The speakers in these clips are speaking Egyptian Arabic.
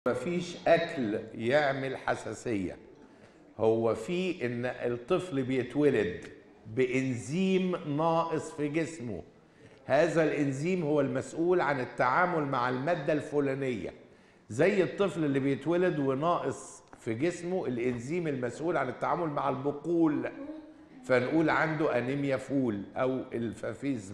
مفيش اكل يعمل حساسيه هو في ان الطفل بيتولد بانزيم ناقص في جسمه هذا الانزيم هو المسؤول عن التعامل مع الماده الفلانيه زي الطفل اللي بيتولد وناقص في جسمه الانزيم المسؤول عن التعامل مع البقول فنقول عنده انيميا فول او الفافيزم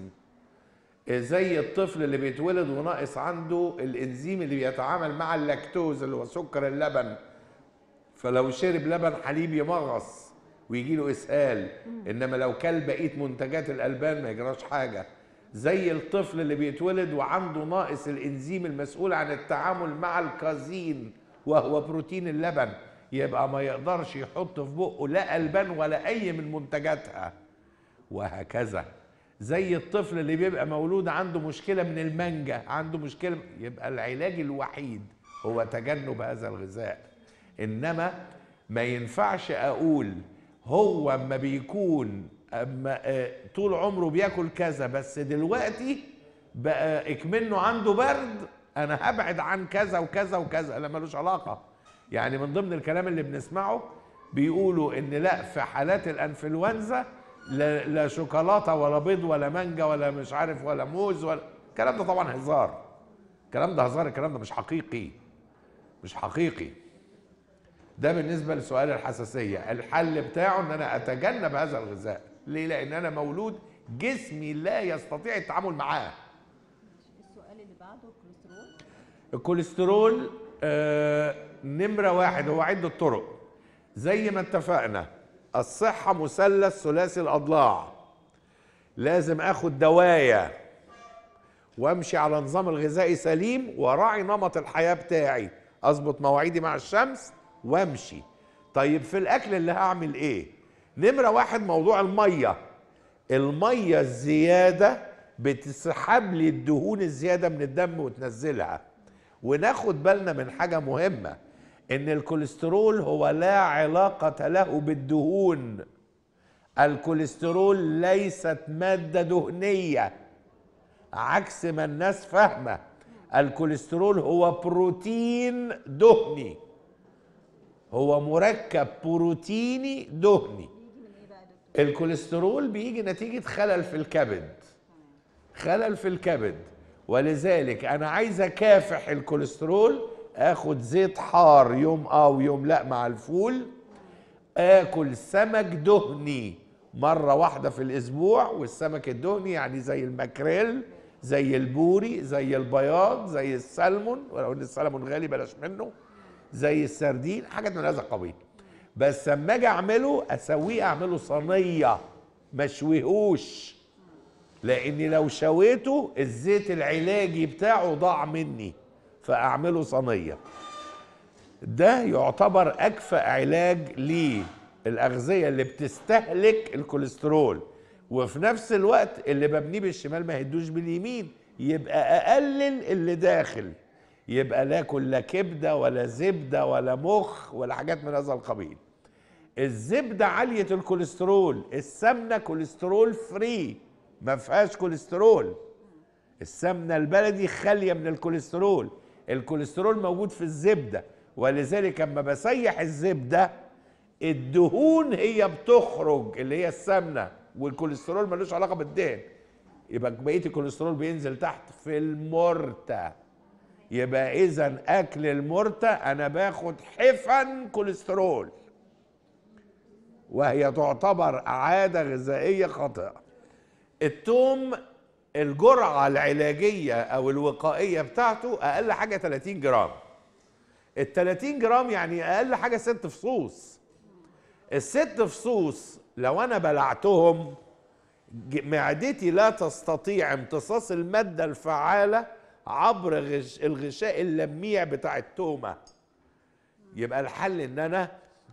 زي الطفل اللي بيتولد وناقص عنده الانزيم اللي بيتعامل مع اللاكتوز اللي هو سكر اللبن فلو شرب لبن حليب يمغص ويجي له اسهال انما لو كل بقيه منتجات الالبان ما يجراش حاجه زي الطفل اللي بيتولد وعنده ناقص الانزيم المسؤول عن التعامل مع الكازين وهو بروتين اللبن يبقى ما يقدرش يحط في بقه لا البان ولا اي من منتجاتها وهكذا زي الطفل اللي بيبقى مولود عنده مشكله من المانجا عنده مشكله يبقى العلاج الوحيد هو تجنب هذا الغذاء انما ما ينفعش اقول هو اما بيكون اما آه، طول عمره بياكل كذا بس دلوقتي بقى اكمنه عنده برد انا هبعد عن كذا وكذا وكذا لا ملوش علاقه يعني من ضمن الكلام اللي بنسمعه بيقولوا ان لا في حالات الانفلونزا لا, لا شوكولاته ولا بيض ولا مانجا ولا مش عارف ولا موز ولا الكلام ده طبعا هزار الكلام ده هزار الكلام ده مش حقيقي مش حقيقي ده بالنسبه لسؤال الحساسيه الحل بتاعه ان انا اتجنب هذا الغذاء ليه لان انا مولود جسمي لا يستطيع التعامل معاه السؤال اللي بعده الكوليسترول الكوليسترول آه نمرة واحد هو عدة طرق زي ما اتفقنا الصحة مثلث ثلاثي الأضلاع لازم اخد دوايا وامشي على نظام الغذائي سليم وراعي نمط الحياة بتاعي اظبط مواعيدي مع الشمس وامشي طيب في الاكل اللي هعمل ايه نمرة واحد موضوع المية المية الزيادة بتسحب لي الدهون الزيادة من الدم وتنزلها وناخد بالنا من حاجة مهمة ان الكوليسترول هو لا علاقة له بالدهون الكوليسترول ليست مادة دهنية عكس ما الناس فاهمة الكوليسترول هو بروتين دهني هو مركب بروتيني دهني بيجي من ايه بقى يا دكتور؟ الكوليسترول بيجي نتيجة خلل في الكبد خلل في الكبد ولذلك انا عايز اكافح الكوليسترول اخد زيت حار يوم اه ويوم لا مع الفول اكل سمك دهني مرة واحدة في الاسبوع والسمك الدهني يعني زي الماكريل زي البوري زي البياض زي السلمون ولو ان السلمون غالي بلاش منه زي السردين حاجات من هذا القبيل بس اما اجي اعمله اسويه اعمله صينيه ما اشويهوش لاني لو شويته الزيت العلاجي بتاعه ضاع مني فاعمله صينيه ده يعتبر اكفأ علاج للاغذيه اللي بتستهلك الكوليسترول وفي نفس الوقت اللي ببنيه بالشمال ما هدوش باليمين يبقى اقلل اللي داخل يبقى لا كل لا كبده ولا زبده ولا مخ ولا حاجات من هذا القبيل الزبده عاليه الكوليسترول السمنه كوليسترول فري ما فيهاش كوليسترول السمنه البلدي خاليه من الكوليسترول الكوليسترول موجود في الزبده ولذلك اما بسيح الزبده الدهون هي بتخرج اللي هي السمنه والكوليسترول ملوش علاقه بالدهن يبقى بقيه الكوليسترول بينزل تحت في المرتة يبقى اذا اكل المرتة انا باخد حفن كوليسترول وهي تعتبر عاده غذائيه خاطئه التوم الجرعه العلاجيه او الوقائيه بتاعته اقل حاجه 30 جرام ال 30 جرام يعني اقل حاجه ست فصوص الست فصوص لو انا بلعتهم ج- معدتي لا تستطيع امتصاص الماده الفعاله عبر غش الغشاء اللميع بتاع التومه يبقى الحل ان انا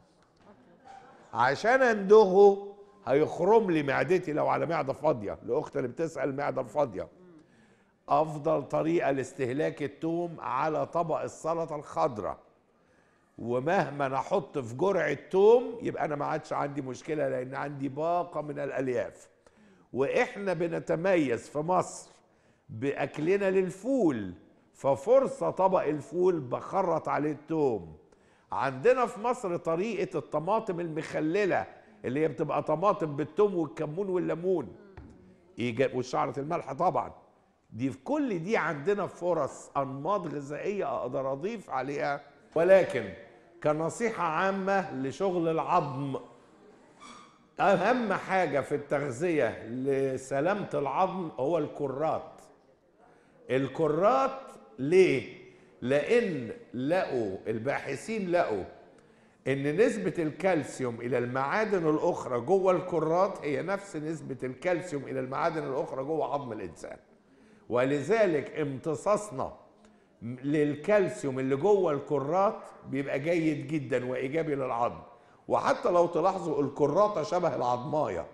عشان اندغه هيخرم لي معدتي لو على معده فاضيه لاخت اللي بتسال المعده الفاضيه افضل طريقه لاستهلاك التوم على طبق السلطه الخضراء ومهما انا احط في جرعه توم يبقى انا ما عادش عندي مشكله لان عندي باقه من الالياف واحنا بنتميز في مصر باكلنا للفول ففرصة طبق الفول بخرط عليه التوم عندنا في مصر طريقة الطماطم المخللة اللي هي بتبقى طماطم بالثوم والكمون والليمون إيجاب وشعرة الملح طبعا دي في كل دي عندنا فرص أنماط غذائية أقدر أضيف عليها ولكن كنصيحة عامة لشغل العظم أهم حاجة في التغذية لسلامة العظم هو الكرات الكرات ليه؟ لأن لقوا الباحثين لقوا إن نسبة الكالسيوم إلى المعادن الأخرى جوه الكرات هي نفس نسبة الكالسيوم إلى المعادن الأخرى جوه عظم الإنسان ولذلك امتصاصنا للكالسيوم اللي جوه الكرات بيبقى جيد جدا وإيجابي للعظم وحتى لو تلاحظوا الكراته شبه العظمايه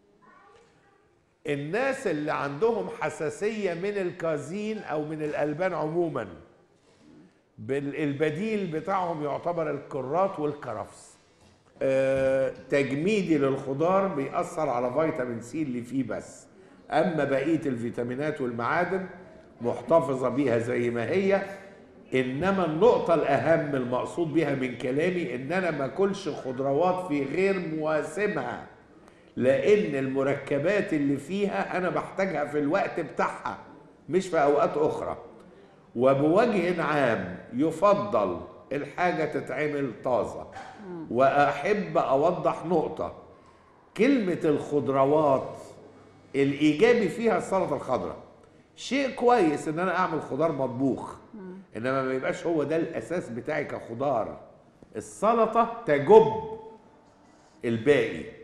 الناس اللي عندهم حساسيه من الكازين او من الالبان عموما بال- البديل بتاعهم يعتبر الكرات والكرفس آه، تجميدي للخضار بيأثر على فيتامين سي اللي فيه بس اما بقيه الفيتامينات والمعادن محتفظه بيها زي ما هي انما النقطه الاهم المقصود بها من كلامي ان انا ما اكلش خضروات في غير مواسمها لان المركبات اللي فيها انا بحتاجها في الوقت بتاعها مش في اوقات اخرى وبوجه عام يفضل الحاجه تتعمل طازه واحب اوضح نقطه كلمه الخضروات الايجابي فيها السلطه الخضراء شيء كويس ان انا اعمل خضار مطبوخ انما ما يبقاش هو ده الاساس بتاعي كخضار السلطه تجب الباقي